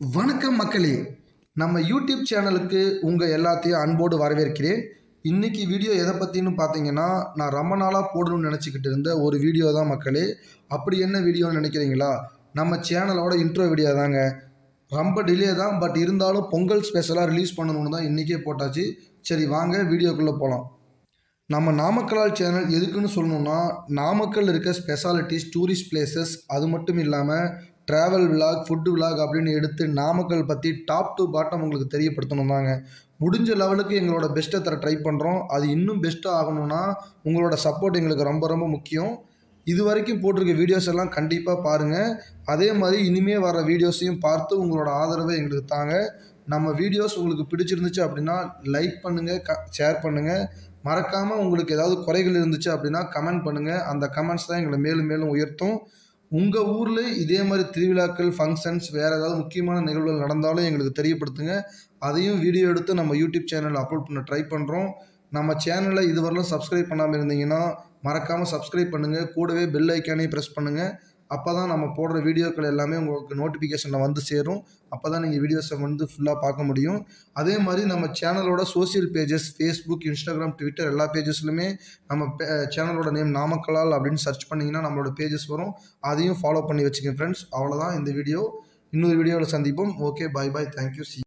வணக்கம் மக்களே நம்ம யூடியூப் சேனலுக்கு உங்கள் எல்லாத்தையும் அன்போடு வரவேற்கிறேன் இன்னைக்கு வீடியோ எதை பற்றின்னு பார்த்தீங்கன்னா நான் ரொம்ப நாளாக போடணும்னு நினச்சிக்கிட்டு இருந்த ஒரு வீடியோ தான் மக்களே அப்படி என்ன வீடியோன்னு நினைக்கிறீங்களா நம்ம சேனலோட இன்ட்ரோ வீடியோ தாங்க ரொம்ப டிலே தான் பட் இருந்தாலும் பொங்கல் ஸ்பெஷலாக ரிலீஸ் பண்ணணும்னு தான் இன்றைக்கே போட்டாச்சு சரி வாங்க வீடியோக்குள்ளே போகலாம் நம்ம நாமக்கலால் சேனல் எதுக்குன்னு சொல்லணும்னா நாமக்கல் இருக்க ஸ்பெஷாலிட்டிஸ் டூரிஸ்ட் பிளேசஸ் அது மட்டும் இல்லாமல் ட்ராவல் விலாக் ஃபுட்டு விலாக் அப்படின்னு எடுத்து நாமக்கல் பற்றி டாப் டு பாட்டம் உங்களுக்கு தெரியப்படுத்தணும் தாங்க முடிஞ்ச லெவலுக்கு எங்களோட பெஸ்ட்டை தர ட்ரை பண்ணுறோம் அது இன்னும் பெஸ்ட்டாக ஆகணும்னா உங்களோட சப்போர்ட் எங்களுக்கு ரொம்ப ரொம்ப முக்கியம் இது வரைக்கும் போட்டிருக்க வீடியோஸ் எல்லாம் கண்டிப்பாக பாருங்கள் அதே மாதிரி இனிமே வர வீடியோஸையும் பார்த்து உங்களோட ஆதரவை எங்களுக்கு தாங்க நம்ம வீடியோஸ் உங்களுக்கு பிடிச்சிருந்துச்சு அப்படின்னா லைக் பண்ணுங்கள் க ஷேர் பண்ணுங்கள் மறக்காமல் உங்களுக்கு ஏதாவது குறைகள் இருந்துச்சு அப்படின்னா கமெண்ட் பண்ணுங்கள் அந்த கமெண்ட்ஸ் தான் எங்களை மேலும் மேலும் உயர்த்தும் உங்கள் ஊரில் இதே மாதிரி திருவிழாக்கள் ஃபங்க்ஷன்ஸ் வேறு ஏதாவது முக்கியமான நிகழ்வுகள் நடந்தாலும் எங்களுக்கு தெரியப்படுத்துங்க அதையும் வீடியோ எடுத்து நம்ம யூடியூப் சேனலில் அப்லோட் பண்ண ட்ரை பண்ணுறோம் நம்ம சேனலை இதுவரையிலும் சப்ஸ்கிரைப் பண்ணாமல் இருந்தீங்கன்னா மறக்காமல் சப்ஸ்கிரைப் பண்ணுங்கள் கூடவே பெல் ஐக்கானையும் ப்ரெஸ் பண்ணுங்கள் அப்போ தான் நம்ம போடுற வீடியோக்கள் எல்லாமே உங்களுக்கு நோட்டிஃபிகேஷனில் வந்து சேரும் அப்போ தான் நீங்கள் வீடியோஸை வந்து ஃபுல்லாக பார்க்க முடியும் அதே மாதிரி நம்ம சேனலோட social pages Facebook Instagram Twitter எல்லா பேஜஸ்லையுமே நம்ம சேனலோட நேம் நாமக்கலால் அப்படின்னு சர்ச் பண்ணிங்கன்னா நம்மளோட பேஜஸ் வரும் அதையும் ஃபாலோ பண்ணி வச்சுக்கோங்க ஃப்ரெண்ட்ஸ் அவ்வளோதான் இந்த வீடியோ இன்னொரு வீடியோவில் சந்திப்போம் okay bye bye thank you C